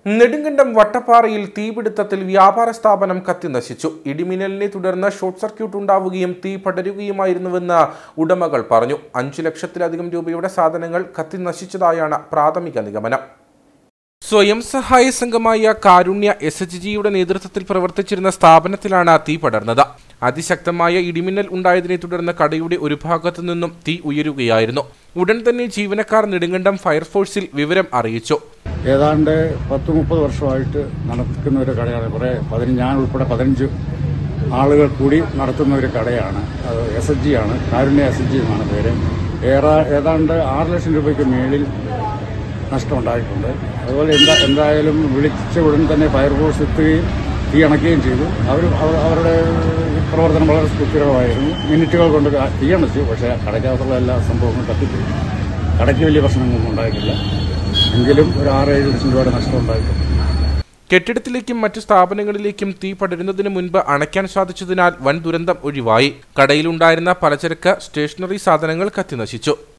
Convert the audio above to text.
നെടുങ്കണ്ടം വട്ടപ്പാറയിൽ തീപിടുത്തത്തിൽ വ്യാപാര സ്ഥാപനം കത്തിനശിച്ചു ഇടിമിന്നലിനെ തുടർന്ന് ഷോർട്ട് സർക്യൂട്ട് ഉണ്ടാവുകയും തീ പടരുകയുമായിരുന്നുവെന്ന് ഉടമകൾ പറഞ്ഞു അഞ്ചു ലക്ഷത്തിലധികം രൂപയുടെ സാധനങ്ങൾ കത്തിനശിച്ചതായാണ് പ്രാഥമിക നിഗമനം സ്വയം സഹായ സംഘമായ കാരുണ്യ എസ് എച്ച് ജിയുടെ നേതൃത്വത്തിൽ പ്രവർത്തിച്ചിരുന്ന സ്ഥാപനത്തിലാണ് തീ പടർന്നത് അതിശക്തമായ ഇടിമിന്നൽ ഉണ്ടായതിനെ തുടർന്ന് കടയുടെ ഒരു ഭാഗത്തു നിന്നും തീ ഉയരുകയായിരുന്നു ഉടൻ തന്നെ ജീവനക്കാർ നെടുങ്കണ്ടം ഫയർഫോഴ്സിൽ വിവരം അറിയിച്ചു ഏതാണ്ട് പത്ത് മുപ്പത് വർഷമായിട്ട് നടക്കുന്ന ഒരു കടയാണ് കുറേ പതിനഞ്ച് ഞാൻ ഉൾപ്പെടെ പതിനഞ്ച് ആളുകൾ കൂടി നടത്തുന്ന ഒരു കടയാണ് അത് എസ് എച്ച് ജി ആണ് കാരുണ്യ എസ് എച്ച് ജി എന്നാണ് പേര് ഏറെ ഏതാണ്ട് ആറ് ലക്ഷം രൂപയ്ക്ക് മേളിൽ നഷ്ടമുണ്ടായിട്ടുണ്ട് അതുപോലെ എന്താ എന്തായാലും വിളിച്ച ഉടൻ തന്നെ ഫയർഫോഴ്സ് എത്തുകയും തീ അണയ്ക്കുകയും ചെയ്തു അവർ അവർ- അവരുടെ പ്രവർത്തനം വളരെ സുസ്ഥിരമായിരുന്നു മിനിറ്റുകൾ കൊണ്ട് ക- തീ അണച്ചു പക്ഷേ കടയ്ക്കകത്തുള്ള എല്ലാ സംഭവങ്ങളും കത്തിപ്പോയി കടയ്ക്ക് വലിയ പ്രശ്നങ്ങളൊന്നും ഉണ്ടായിട്ടില്ല എങ്കിലും ഒരു ആറ് ഏഴ് ലക്ഷം രൂപയുടെ നഷ്ടം ഉണ്ടായിട്ടുണ്ട് കെട്ടിടത്തിലേക്കും മറ്റു സ്ഥാപനങ്ങളിലേക്കും തീ പടരുന്നതിന് മുൻപ് അണയ്ക്കാൻ സാധിച്ചതിനാൽ വൻ ദുരന്തം ഒഴിവായി കടയിലുണ്ടായിരുന്ന പലചരക്ക് സ്റ്റേഷനറി സാധനങ്ങൾ കത്തിനശിച്ചു